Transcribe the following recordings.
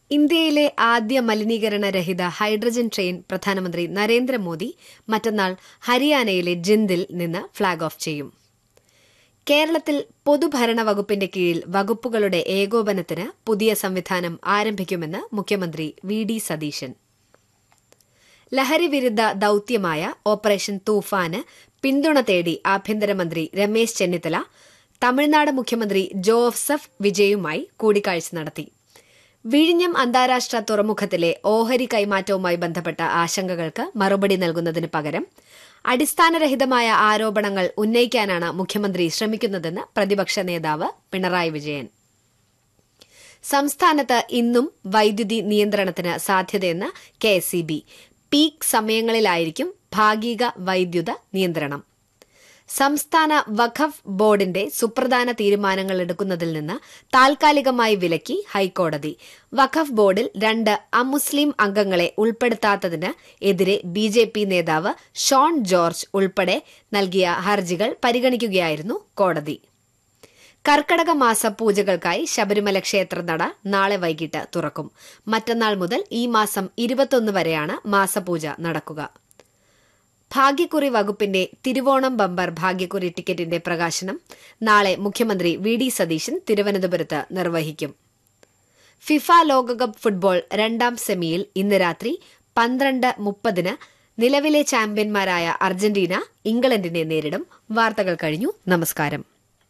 ഇന്ത്യയിലെ ആദ്യ മലിനീകരണ രഹിത ഹൈഡ്രജൻ ട്രെയിൻ പ്രധാനമന്ത്രി നരേന്ദ്രമോദി മറ്റന്നാൾ ഹരിയാനയിലെ ജിന്ദിൽ നിന്ന് ഫ്ളാഗ് ഓഫ് ചെയ്യും കേരളത്തിൽ പൊതുഭരണ വകുപ്പിന്റെ കീഴിൽ വകുപ്പുകളുടെ ഏകോപനത്തിന് പുതിയ സംവിധാനം ആരംഭിക്കുമെന്ന് മുഖ്യമന്ത്രി വി ഡി സതീശൻ ലഹരിവിരുദ്ധ ദൌത്യമായ ഓപ്പറേഷൻ തൂഫാന് പിന്തുണ തേടി ആഭ്യന്തരമന്ത്രി രമേശ് ചെന്നിത്തല തമിഴ്നാട് മുഖ്യമന്ത്രി ജോസഫ് വിജയുമായി കൂടിക്കാഴ്ച നടത്തി വിഴിഞ്ഞം അന്താരാഷ്ട്ര തുറമുഖത്തിലെ ഓഹരി കൈമാറ്റവുമായി ബന്ധപ്പെട്ട ആശങ്കകൾക്ക് മറുപടി നൽകുന്നതിന് പകരം അടിസ്ഥാനരഹിതമായ ആരോപണങ്ങൾ ഉന്നയിക്കാനാണ് മുഖ്യമന്ത്രി ശ്രമിക്കുന്നതെന്ന് പ്രതിപക്ഷ നേതാവ് പിണറായി വിജയൻ സംസ്ഥാനത്ത് ഇന്നും വൈദ്യുതി നിയന്ത്രണത്തിന് സാധ്യതയെന്ന് കെ പീക്ക് സമയങ്ങളിലായിരിക്കും ഭാഗിക വൈദ്യുത നിയന്ത്രണം സംസ്ഥാന വഖഫ് ബോർഡിന്റെ സുപ്രധാന തീരുമാനങ്ങൾ എടുക്കുന്നതിൽ നിന്ന് താൽക്കാലികമായി വിലക്കി ഹൈക്കോടതി വഖഫ് ബോർഡിൽ രണ്ട് അമുസ്ലിം അംഗങ്ങളെ ഉൾപ്പെടുത്താത്തതിന് എതിരെ ബി ജെ പി നേതാവ് ഷോൺ ജോർജ് ഉൾപ്പെടെ നൽകിയ ഹർജികൾ പരിഗണിക്കുകയായിരുന്നു കോടതി കർക്കടക മാസ പൂജകൾക്കായി ശബരിമല ക്ഷേത്രനട നാളെ വൈകിട്ട് തുറക്കും മറ്റന്നാൾ മുതൽ ഈ മാസം ഇരുപത്തൊന്ന് വരെയാണ് മാസപൂജ നടക്കുക ഭാഗ്യക്കുറി വകുപ്പിന്റെ തിരുവോണം ബമ്പർ ഭാഗ്യക്കുറി ടിക്കറ്റിന്റെ പ്രകാശനം നാളെ മുഖ്യമന്ത്രി വി ഡി സതീശൻ തിരുവനന്തപുരത്ത് നിർവഹിക്കും ഫിഫ ലോകകപ്പ് ഫുട്ബോൾ രണ്ടാം സെമിയിൽ ഇന്ന് രാത്രി പന്ത്രണ്ട് മുപ്പതിന് നിലവിലെ ചാമ്പ്യന്മാരായ അർജന്റീന ഇംഗ്ലണ്ടിനെ നേരിടും വാർത്തകൾ കഴിഞ്ഞു നമസ്കാരം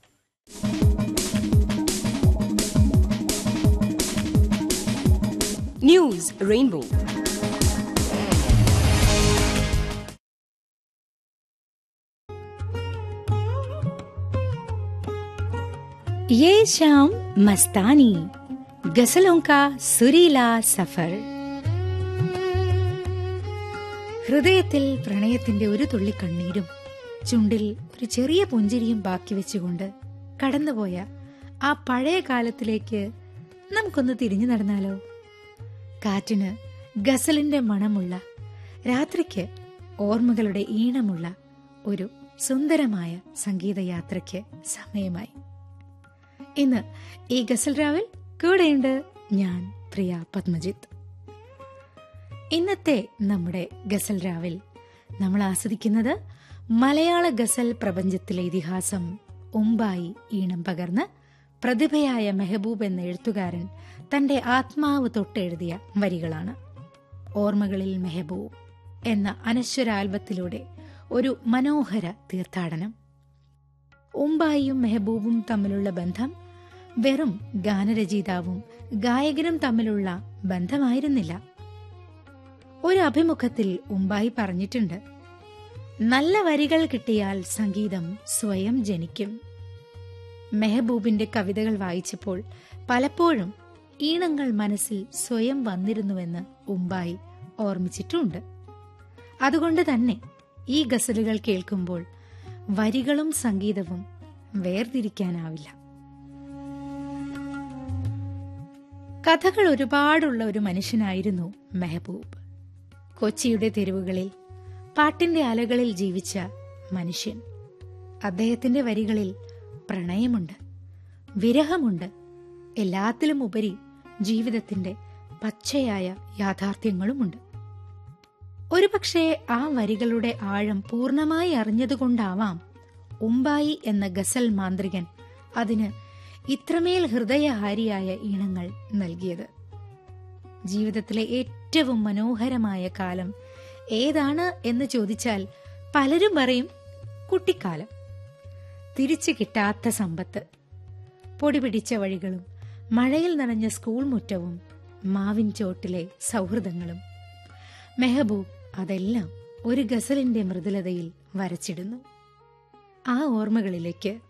News Rainbow. ये शाम मस्तानी गजलों का सुरीला സഫർ ഹൃദയത്തിൽ പ്രണയത്തിന്റെ ഒരു തുള്ളി കണ്ണീരും ചുണ്ടിൽ ഒരു ചെറിയ പുഞ്ചിരിയും ബാക്കി വെച്ചുകൊണ്ട് കടന്നുപോയ ആ പഴയ കാലത്തിലേക്ക് നമുക്കൊന്ന് തിരിഞ്ഞു നടന്നാലോ കാറ്റിന് ഗസലിന്റെ മണമുള്ള രാത്രിക്ക് ഓർമ്മകളുടെ ഈണമുള്ള ഒരു സുന്ദരമായ സംഗീതയാത്രയ്ക്ക് സമയമായി ഇന്ന് ഈ ഗസൽ രാവിൽ കൂടെയുണ്ട് ഞാൻ പ്രിയ പത്മജിത്ത് ഇന്നത്തെ നമ്മുടെ ഗസൽ രാവിൽ നമ്മൾ ആസ്വദിക്കുന്നത് മലയാള ഗസൽ പ്രപഞ്ചത്തിലെ ഇതിഹാസം ഉമ്പായി ഈണം പകർന്ന് പ്രതിഭയായ മെഹബൂബ് എന്ന എഴുത്തുകാരൻ തന്റെ ആത്മാവ് തൊട്ടെഴുതിയ വരികളാണ് ഓർമ്മകളിൽ മെഹബൂബ് എന്ന അനശ്വര ആൽബത്തിലൂടെ ഒരു മനോഹര തീർത്ഥാടനം ഉമ്പായിയും മെഹബൂബും തമ്മിലുള്ള ബന്ധം വെറും ഗാനരചയിതാവും ഗായകനും തമ്മിലുള്ള ബന്ധമായിരുന്നില്ല ഒരു അഭിമുഖത്തിൽ ഉമ്പായി പറഞ്ഞിട്ടുണ്ട് നല്ല വരികൾ കിട്ടിയാൽ സംഗീതം സ്വയം ജനിക്കും മെഹബൂബിന്റെ കവിതകൾ വായിച്ചപ്പോൾ പലപ്പോഴും ഈണങ്ങൾ മനസ്സിൽ സ്വയം വന്നിരുന്നുവെന്ന് ഉമ്പായി ഓർമ്മിച്ചിട്ടുണ്ട് അതുകൊണ്ട് തന്നെ ഈ ഗസലുകൾ കേൾക്കുമ്പോൾ വരികളും സംഗീതവും വേർതിരിക്കാനാവില്ല കഥകൾ ഒരുപാടുള്ള ഒരു മനുഷ്യനായിരുന്നു മെഹബൂബ് കൊച്ചിയുടെ തെരുവുകളിൽ പാട്ടിന്റെ അലകളിൽ ജീവിച്ച മനുഷ്യൻ അദ്ദേഹത്തിന്റെ വരികളിൽ പ്രണയമുണ്ട് വിരഹമുണ്ട് എല്ലാത്തിലും ഉപരി ജീവിതത്തിന്റെ പച്ചയായ യാഥാർത്ഥ്യങ്ങളുമുണ്ട് ഒരുപക്ഷെ ആ വരികളുടെ ആഴം പൂർണ്ണമായി അറിഞ്ഞതുകൊണ്ടാവാം ഉമ്പായി എന്ന ഗസൽ മാന്ത്രികൻ അതിന് ഇത്രമേൽ ഹൃദയഹാരിയായ ഈണങ്ങൾ നൽകിയത് ജീവിതത്തിലെ ഏറ്റവും മനോഹരമായ കാലം ഏതാണ് എന്ന് ചോദിച്ചാൽ പലരും പറയും കുട്ടിക്കാലം തിരിച്ചു കിട്ടാത്ത സമ്പത്ത് പൊടിപിടിച്ച വഴികളും മഴയിൽ നനഞ്ഞ സ്കൂൾ മുറ്റവും മാവിൻ ചോട്ടിലെ സൗഹൃദങ്ങളും മെഹബൂബ് അതെല്ലാം ഒരു ഗസലിന്റെ മൃദുലതയിൽ വരച്ചിടുന്നു ആ ഓർമ്മകളിലേക്ക്